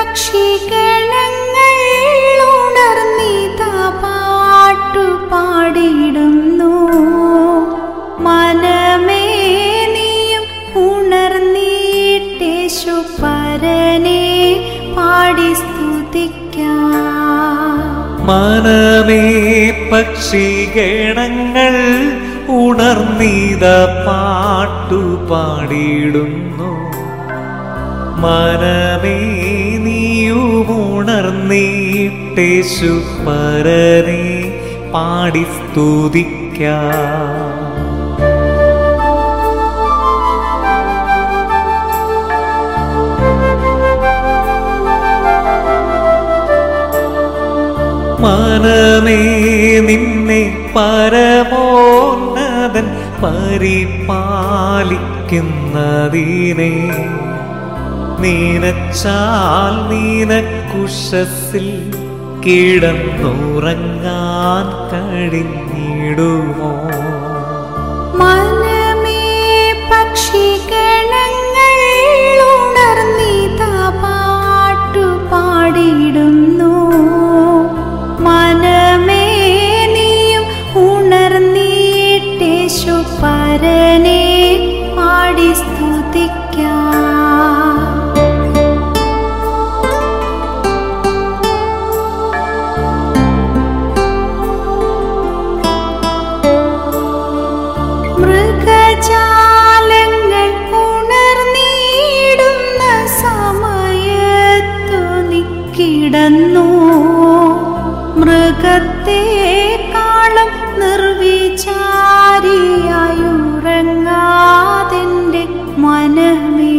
പക്ഷിഗണങ്ങൾ ഉണർന്നിതാ പാട്ടു പാടിടുന്നു മനമേ നീയും ഉണർന്നീട്ടേശു പരനെ പാടി സ്തുതിക്കാം മനമേ പക്ഷിഗണങ്ങൾ ഉണർന്നീത പാട്ടു പാടിയിടുന്നു മനമേ നീയുമുണർന്നീട്ടേശു പരനെ പാടി സ്തുതിക്കാം മനമേ നിന്നെ പരമോന്നതൻ പരിപാലിക്കുന്നതിനെ നീനച്ചാൽ നീനക്കുശസിൽ കിടന്നുറങ്ങാൻ കഴിഞ്ഞിടുമോ മനമേ പക്ഷിഗണങ്ങൾ ഉണർന്നിതാ പാട്ടു പാടിടുന്നു മനമേ നീയും ഉണർന്നീട്ടേശു പരനെ പാടി സ്തുതിക്കാം മൃഗജാലങ്ങൾ ഉണർന്നിടുന്ന സമയത്തു നിക്കിടന്നു മൃഗത്തെക്കാളും നിർവിചാരിയായുറങ്ങാതെന്റെ മനമേ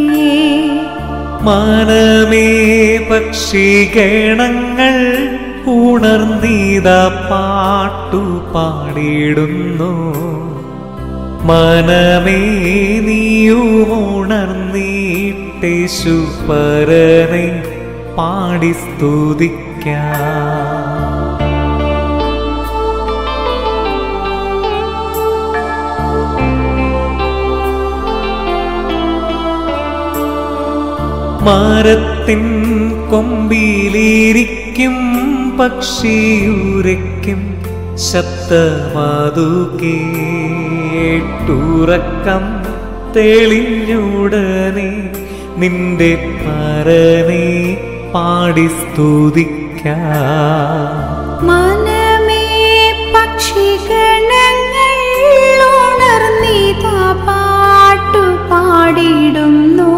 മനമേ പക്ഷിഗണങ്ങൾ ഉണർന്നീത പാട്ടു പാടിയിടുന്നു മനമേ നീയുമുണർന്നീട്ടേശു പരനെ പാടി സ്തുതിക്കാം മരത്തിൻ കൊമ്പിലിരിക്കും പക്ഷിയുരയ്ക്കും ശബ്ദമതു കേട്ടുറക്കം തെളിഞ്ഞുടനെ നിന്റെ പരനെ പാടി സ്തുതിക്കാം മനമേ പക്ഷിഗണങ്ങൾ ഉണർന്നിതാ പാട്ടു പാടിടുന്നു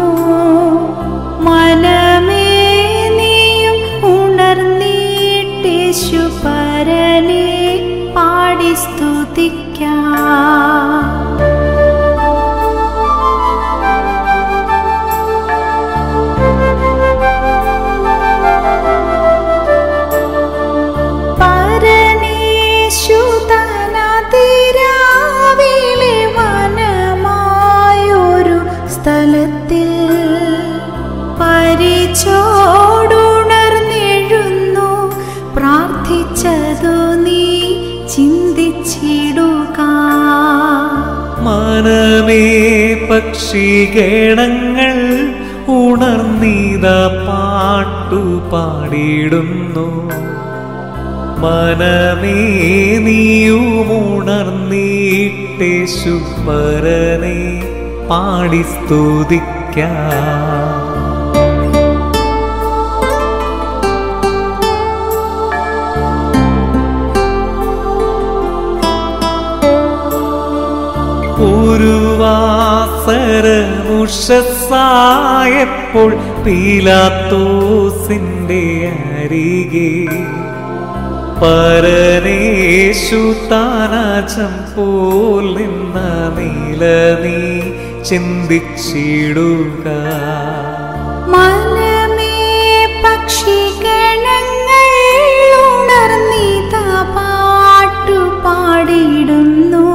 മനമേ നീയും ഉണർന്നീട്ടേശു പരനെ പാടി സ്തുതിക്കാം പരനേശുതനതിരാവിലെ വനമായൊരു സ്ഥലത്തിൽ പരിചോടുണർന്നെഴുന്നു പ്രാർത്ഥിച്ചതു നീ ചിന്തിച്ചിടുക മനമേ പക്ഷിഗണങ്ങൾ ഉണർന്നീത പാട്ടു പാടിയിടുന്നു മനമേ നീയുമുണർന്നീട്ടേശു പരനെ പാടി സ്തുതിക്കാം ഒരു വാസരമുഷസായപ്പോൾ പീലാത്തോസിന്റെ അരികെ പരനേശു താനാചം പോൽ നിന്ന നീല നീ ചിന്തിച്ചിടുക മനമേ പക്ഷിഗണങ്ങൾ ഉണർന്നിതാ പാട്ടു പാടിടുന്നു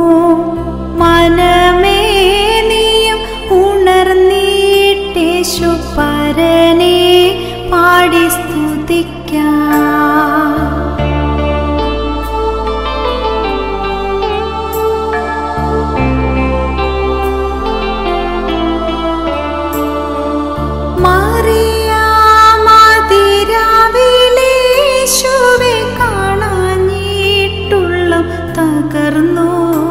മനമേ നീയും ഉണർന്നീട്ടേശു പരനെ പാടി സ്തുതിക്കാം തകർന്നു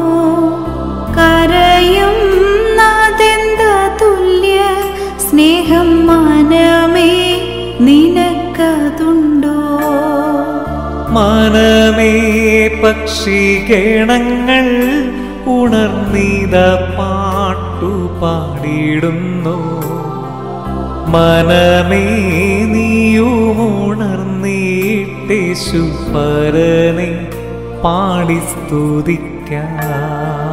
കരയും നാദെന്ത തുല്യ സ്നേഹം മനമേ നിനക്കതുണ്ടോ മനമേ പക്ഷിഗണങ്ങൾ ഉണർന്നീത പാട്ടു പാടിയിടുന്നു മനമേ നീയും ഉണർന്നീട്ടേശു പരനെ പാടി സ്തുതിക്കാം